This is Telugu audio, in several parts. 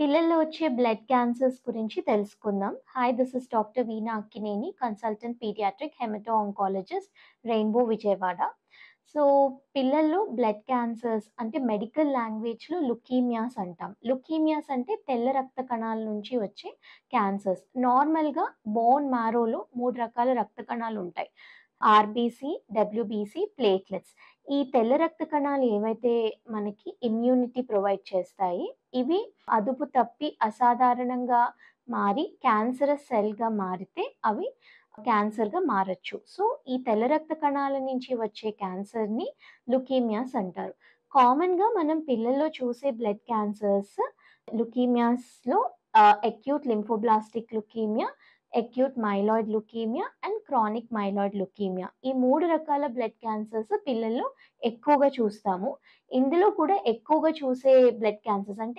పిల్లల్లో వచ్చే బ్లడ్ క్యాన్సర్స్ గురించి తెలుసుకుందాం. Hi this is doctor Veena Akkineni, consultant paediatric haemato oncologist, Rainbow Vijayawada. So, పిల్లల్లో బ్లడ్ క్యాన్సర్స్ అంటే మెడికల్ లాంగ్వేజ్‌లో లుకీమియాస్ అంటాం. లుకీమియాస్ అంటే తెల్ల రక్త కణాల నుంచి వచ్చే క్యాన్సర్స్. నార్మల్‌గా బోన్ మ్యారోలో 3 రకాల రక్త కణాలుంటాయి. RBC, WBC, platelets. ఈ తెల్ల రక్త కణాలు ఏవైతే మనకి ఇమ్యూనిటీ ప్రొవైడ్ చేస్తాయి, ఇవి అదుపు తప్పి అసాధారణంగా మారి క్యాన్సరస్ సెల్‌గా మారితే అవి క్యాన్సర్‌గా మారొచ్చు. సో, ఈ తెల్ల రక్త కణాల నుంచి వచ్చే క్యాన్సర్‌ని లుకీమియాస్ అంటారు. కామన్‌గా మనం పిల్లల్లో చూసే బ్లడ్ క్యాన్సర్స్ లుకీమియాస్‌లో ah, acute lymphoblastic leukaemia, acute myeloid leukaemia and chronic myeloid leukaemia. ఈ 3 రకాల బ్లడ్ క్యాన్సర్స్ పిల్లల్లో ఎక్కువగా చూస్తాము. ఇందులో కూడా ఎక్కువగా చూసే బ్లడ్ క్యాన్సర్స్ అంటే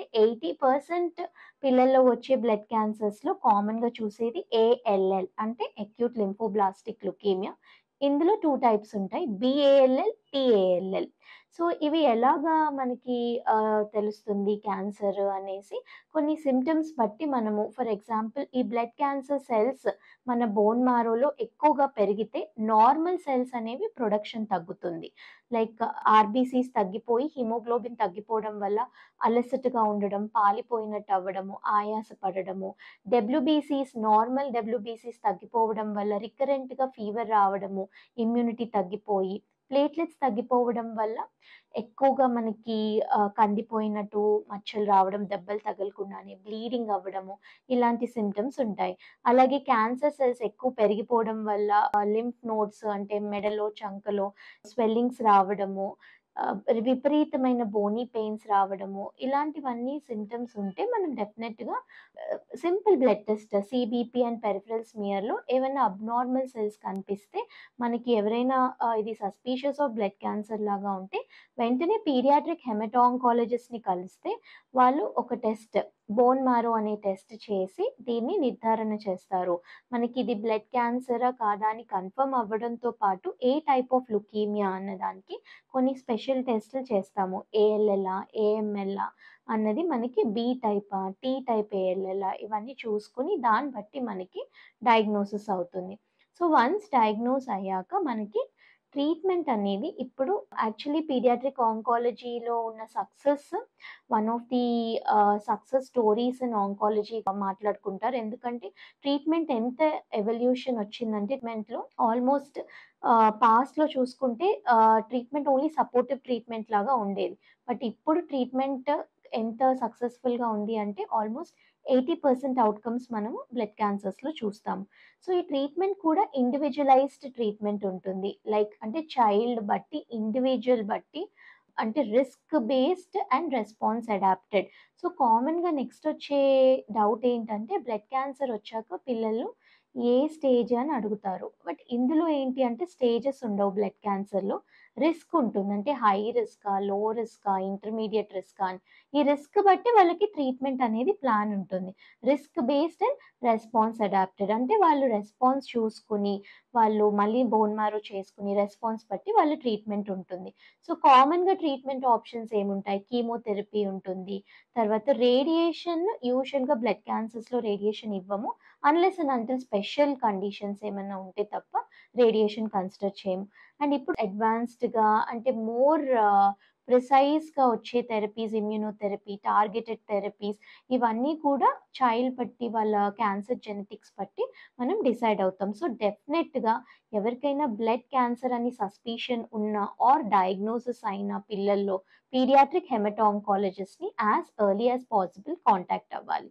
80% పిల్లల్లో వచ్చే బ్లడ్ క్యాన్సర్స్‌లో కామన్‌గా చూసేది ఏఎల్ఎల్ అంటే అక్యూట్ లింఫోబ్లాస్టిక్ లుకీమియా. ఇందులో 2 టైప్స్ ఉంటాయి. బీఏఎల్ఎల్, టీఏఎల్ఎల్. సో, ఇవి ఎలాగా మనకి ఆహ్, తెలుస్తుంది క్యాన్సర్ అనేసి కొన్ని సింప్టమ్స్ బట్టి మనము ఫర్ ఎగ్జాంపుల్ ఈ బ్లడ్ క్యాన్సర్ సెల్స్ మన బోన్ మ్యారోలో ఎక్కువగా పెరిగితే నార్మల్ సెల్స్ అనేవి ప్రొడక్షన్ తగ్గుతుంది. లైక్ ఆర్‌బీసీస్ తగ్గిపోయి హిమోగ్లోబిన్ తగ్గిపోవడం వల్ల అలసటగా ఉండడం, పాలిపోయినట్టు అవ్వడము, ఆయాస పడడము, డబ్ల్యూబీసీస్ నార్మల్ డబ్ల్యూబీసీస్ తగ్గిపోవడం వల్ల రికరెంట్‌గా ఫీవర్ రావడము, ఇమ్యూనిటీ తగ్గిపోయి, ప్లేట్లెట్స్ తగ్గిపోవడం వల్ల ఎక్కువగా మనకి ఆహ్, కందిపోయినట్టు మచ్చలు రావడం, దెబ్బలు తగలకుండానే బ్లీడింగ్ అవ్వడము, ఇలాంటి సింప్టమ్స్ ఉంటాయి. అలాగే క్యాన్సర్ సెల్స్ ఎక్కువ పెరిగిపోవడం వల్ల ఆహ్, లింఫ్ నోడ్స్ అంటే మెడలో, చంకలో స్వెల్లింగ్స్ రావడము, ఆహ్, విపరీతమైన బోనీ పెయిన్స్ రావడము, ఇలాంటివన్నీ సింప్టమ్స్ ఉంటే మనం డెఫినిట్‌గా ah, simple blood test CBP and peripheral స్మియర్‌లో ఏవైనా అబ్నార్మల్ సెల్స్ కనిపిస్తే మనకి ఎవరైనా ఆహ్, ఇది సస్పీషియస్ ఆఫ్ బ్లడ్ క్యాన్సర్ లాగా ఉంటే వెంటనే పీడియాట్రిక్ హెమటో ఆంకాలజిస్ట్‌ని కలిస్తే వాళ్ళు ఒక టెస్ట్ బోన్ మ్యారో అనే టెస్ట్ చేసి దీన్ని నిర్ధారణ చేస్తారు. మనకి ఇది బ్లడ్ క్యాన్సరా కాదా అని కన్ఫర్మ్ అవ్వడంతో పాటు ఏ టైప్ ఆఫ్ లుకీమియా అన్నదానికి కొన్ని స్పెషల్ టెస్ట్‌లు చేస్తాము. ఏఎల్ఎల్లా, ఏఎంఎల్లా అన్నది మనకి బి టైపా, టీ టైప్ ఏఎల్ఎల్లా ఇవన్నీ చూసుకొని దాన్ని బట్టి మనకి డయాగ్నోసిస్ అవుతుంది. సో, వన్స్ డయాగ్నోస్ అయ్యాక మనకి ట్రీట్మెంట్ అనేది ఇప్పుడు యాక్చువల్లీ పీడియాట్రిక్ ఆంకాలజీలో ఉన్న success one of the ah, success stories in oncology మాట్లాడుకుంటారు. ఎందుకంటే ట్రీట్మెంట్ ఎంత ఎవల్యూషన్ వచ్చిందంటే ట్రీట్మెంట్‌లో ఆల్మోస్ట్ ఆహ్, పాస్ట్‌లో చూసుకుంటే ఆహ్, ట్రీట్మెంట్ ఓన్లీ సపోర్టివ్ ట్రీట్మెంట్ లాగా ఉండేది. బట్ ఇప్పుడు ట్రీట్మెంట్ ఎంత సక్సెస్‌ఫుల్‌గా ఉంది అంటే ఆల్మోస్ట్ 80% ఔట్‌కమ్స్ మనము బ్లడ్ క్యాన్సర్స్‌లో చూస్తాము. సో, ఈ ట్రీట్మెంట్ కూడా ఇండివిడ్యువలైజ్డ్ ట్రీట్మెంట్ ఉంటుంది. లైక్ అంటే చైల్డ్ బట్టి, ఇండివిడ్యువల్ బట్టి అంటే risk based and response adapted. So, కామన్‌గా నెక్స్ట్ వచ్చే డౌట్ ఏంటంటే బ్లడ్ క్యాన్సర్ వచ్చాక పిల్లలు ఏ స్టేజ్ అని అడుగుతారు. బట్ ఇందులో ఏంటి అంటే స్టేజెస్ ఉండవు బ్లడ్ క్యాన్సర్‌లో. రిస్క్ ఉంటుంది. అంటే హై రిస్కా, లో రిస్కా, ఇంటర్మీడియేట్ రిస్కా అని. ఈ రిస్క్ బట్టి వాళ్ళకి ట్రీట్మెంట్ అనేది ప్లాన్ ఉంటుంది. Risk based and response adapted అంటే వాళ్ళు రెస్పాన్స్ చూసుకొని వాళ్ళు మళ్ళీ బోన్ మ్యారో చేసుకొని రెస్పాన్స్ బట్టి వాళ్ళ ట్రీట్మెంట్ ఉంటుంది. సో, కామన్‌గా ట్రీట్మెంట్ ఆప్షన్స్ ఏముంటాయి? కీమోథెరపీ ఉంటుంది. తర్వాత రేడియేషన్ యూజువల్‌గా బ్లడ్ క్యాన్సర్స్‌లో రేడియేషన్ ఇవ్వము. Unless and until special conditions ఏమన్నా ఉంటే తప్ప రేడియేషన్ కన్సిడర్ చేయము. అండ్ ఇప్పుడు అడ్వాన్స్డ్‌గా అంటే మోర్ ఆహ్, ప్రిసైజ్‌గా వచ్చే థెరపీస్ ఇమ్యూనోథెరపీ, టార్గెటెడ్ థెరపీస్ ఇవన్నీ కూడా చైల్డ్ బట్టి వాళ్ళ క్యాన్సర్ జెనెటిక్స్ బట్టి మనం డిసైడ్ అవుతాం. సో, డెఫినెట్‌గా ఎవరికైనా బ్లడ్ క్యాన్సర్ అని సస్పిషన్ ఉన్న ఆర్ డయాగ్నోసిస్ అయిన పిల్లల్లో పీడియాట్రిక్ హెమటో ఆంకాలజిస్ట్‌ని as early as possible contact అవ్వాలి.